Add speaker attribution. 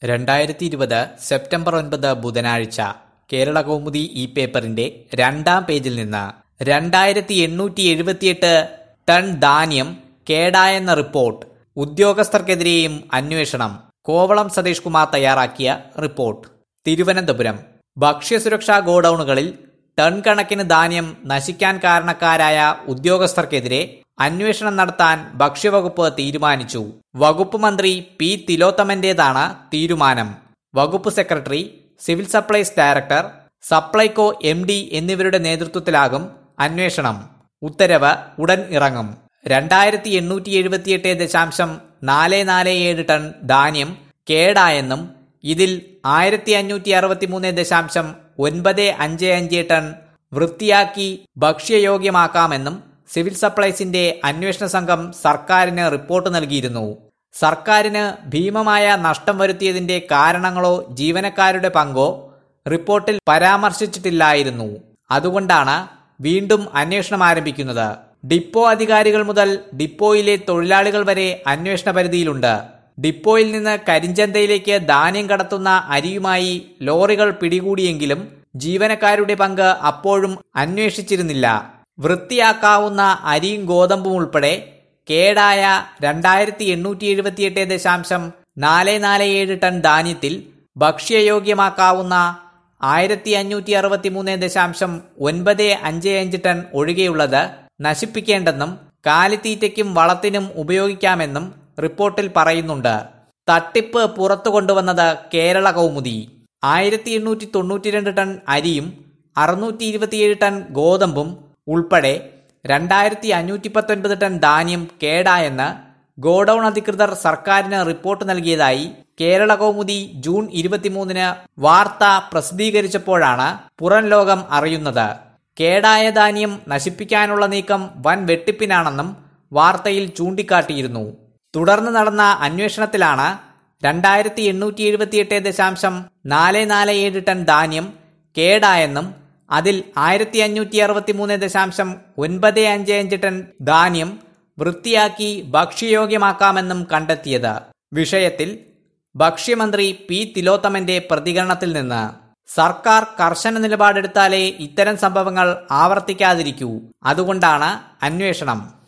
Speaker 1: രണ്ടായിരത്തി ഇരുപത് സെപ്റ്റംബർ ഒൻപത് ബുധനാഴ്ച കേരള കൗമുദി ഈ പേപ്പറിന്റെ രണ്ടാം പേജിൽ നിന്ന് രണ്ടായിരത്തി എണ്ണൂറ്റി എഴുപത്തിയെട്ട് ടൺ ധാന്യം കേടായെന്ന റിപ്പോർട്ട് ഉദ്യോഗസ്ഥർക്കെതിരെയും അന്വേഷണം കോവളം സതീഷ് കുമാർ തയ്യാറാക്കിയ റിപ്പോർട്ട് തിരുവനന്തപുരം ഭക്ഷ്യസുരക്ഷാ ഗോഡൌണുകളിൽ ടൺ കണക്കിന് ധാന്യം നശിക്കാൻ കാരണക്കാരായ ഉദ്യോഗസ്ഥർക്കെതിരെ അന്വേഷണം നടത്താൻ ഭക്ഷ്യവകുപ്പ് തീരുമാനിച്ചു വകുപ്പ് മന്ത്രി പി തിലോത്തമന്റേതാണ് തീരുമാനം വകുപ്പ് secretary civil supplies director Supplyco M D എന്നിവരുടെ നേതൃത്വത്തിലാകും അന്വേഷണം ഉത്തരവ് ഉടൻ ഇറങ്ങും രണ്ടായിരത്തി എണ്ണൂറ്റി എഴുപത്തിയെട്ട് ദശാംശം നാല് നാല് ഏഴ് ടൺ ധാന്യം കേടായെന്നും ഇതിൽ ആയിരത്തി അഞ്ഞൂറ്റി അറുപത്തി മൂന്ന് ദശാംശം ഒൻപത് അഞ്ച് അഞ്ച് ടൺ വൃത്തിയാക്കി ഭക്ഷ്യയോഗ്യമാക്കാമെന്നും സിവിൽ സപ്ലൈസിന്റെ അന്വേഷണ സംഘം സർക്കാരിന് റിപ്പോർട്ട് നൽകിയിരുന്നു സർക്കാരിന് ഭീമമായ നഷ്ടം വരുത്തിയതിന്റെ കാരണങ്ങളോ ജീവനക്കാരുടെ പങ്കോ റിപ്പോർട്ടിൽ പരാമർശിച്ചിട്ടില്ലായിരുന്നു അതുകൊണ്ടാണ് വീണ്ടും അന്വേഷണം ആരംഭിക്കുന്നത് ഡിപ്പോ അധികാരികൾ മുതൽ ഡിപ്പോയിലെ തൊഴിലാളികൾ വരെ അന്വേഷണ പരിധിയിലുണ്ട് ഡിപ്പോയിൽ നിന്ന് കരിഞ്ചന്തയിലേക്ക് ധാന്യം കടത്തുന്ന അരിയുമായി ലോറികൾ പിടികൂടിയെങ്കിലും ജീവനക്കാരുടെ പങ്ക് അപ്പോഴും അന്വേഷിച്ചിരുന്നില്ല വൃത്തിയാക്കാവുന്ന അരിയും ഗോതമ്പും ഉൾപ്പെടെ കേടായ രണ്ടായിരത്തി എണ്ണൂറ്റി എഴുപത്തിയെട്ട് ദശാംശം നാല് നാല് ഏഴ് ടൺ ധാന്യത്തിൽ ഭക്ഷ്യയോഗ്യമാക്കാവുന്ന ആയിരത്തി അഞ്ഞൂറ്റി അറുപത്തി മൂന്ന് ദശാംശം ഒൻപത് അഞ്ച് അഞ്ച് ടൺ ഒഴികെയുള്ളത് നശിപ്പിക്കേണ്ടെന്നും കാലിത്തീറ്റയ്ക്കും വളത്തിനും ഉപയോഗിക്കാമെന്നും റിപ്പോർട്ടിൽ പറയുന്നുണ്ട് തട്ടിപ്പ് പുറത്തു കൊണ്ടുവന്നത് കേരള കൗമുദി ആയിരത്തി എണ്ണൂറ്റി തൊണ്ണൂറ്റിരണ്ട് ടൺ അരിയും അറുന്നൂറ്റി ഇരുപത്തിയേഴ് ടൺ ഗോതമ്പും ഉൾപ്പെടെ രണ്ടായിരത്തി അഞ്ഞൂറ്റി പത്തൊൻപത് ടൺ ധാന്യം കേടായെന്ന് ഗോഡൌൺ അധികൃതർ സർക്കാരിന് റിപ്പോർട്ട് നൽകിയതായി കേരള കൗമുദി ജൂൺ ഇരുപത്തിമൂന്നിന് വാർത്ത പ്രസിദ്ധീകരിച്ചപ്പോഴാണ് പുറം ലോകം അറിയുന്നത് കേടായ ധാന്യം നശിപ്പിക്കാനുള്ള നീക്കം വൻ വെട്ടിപ്പിനാണെന്നും വാർത്തയിൽ ചൂണ്ടിക്കാട്ടിയിരുന്നു തുടർന്ന് നടന്ന അന്വേഷണത്തിലാണ് രണ്ടായിരത്തി എണ്ണൂറ്റി എഴുപത്തിയെട്ട് ദശാംശം നാല് നാല് ഏഴ് ടൺ ധാന്യം കേടായെന്നും അതിൽ ആയിരത്തി അഞ്ഞൂറ്റി അറുപത്തി മൂന്ന് ദശാംശം ഒൻപത് അഞ്ച് അഞ്ച് ടൺ ധാന്യം വൃത്തിയാക്കി ഭക്ഷ്യയോഗ്യമാക്കാമെന്നും കണ്ടെത്തിയത് വിഷയത്തിൽ ഭക്ഷ്യമന്ത്രി പി തിലോത്തമന്റെ പ്രതികരണത്തിൽ നിന്ന് സർക്കാർ കർശന നിലപാടെടുത്താലേ ഇത്തരം സംഭവങ്ങൾ ആവർത്തിക്കാതിരിക്കൂ അതുകൊണ്ടാണ് അന്വേഷണം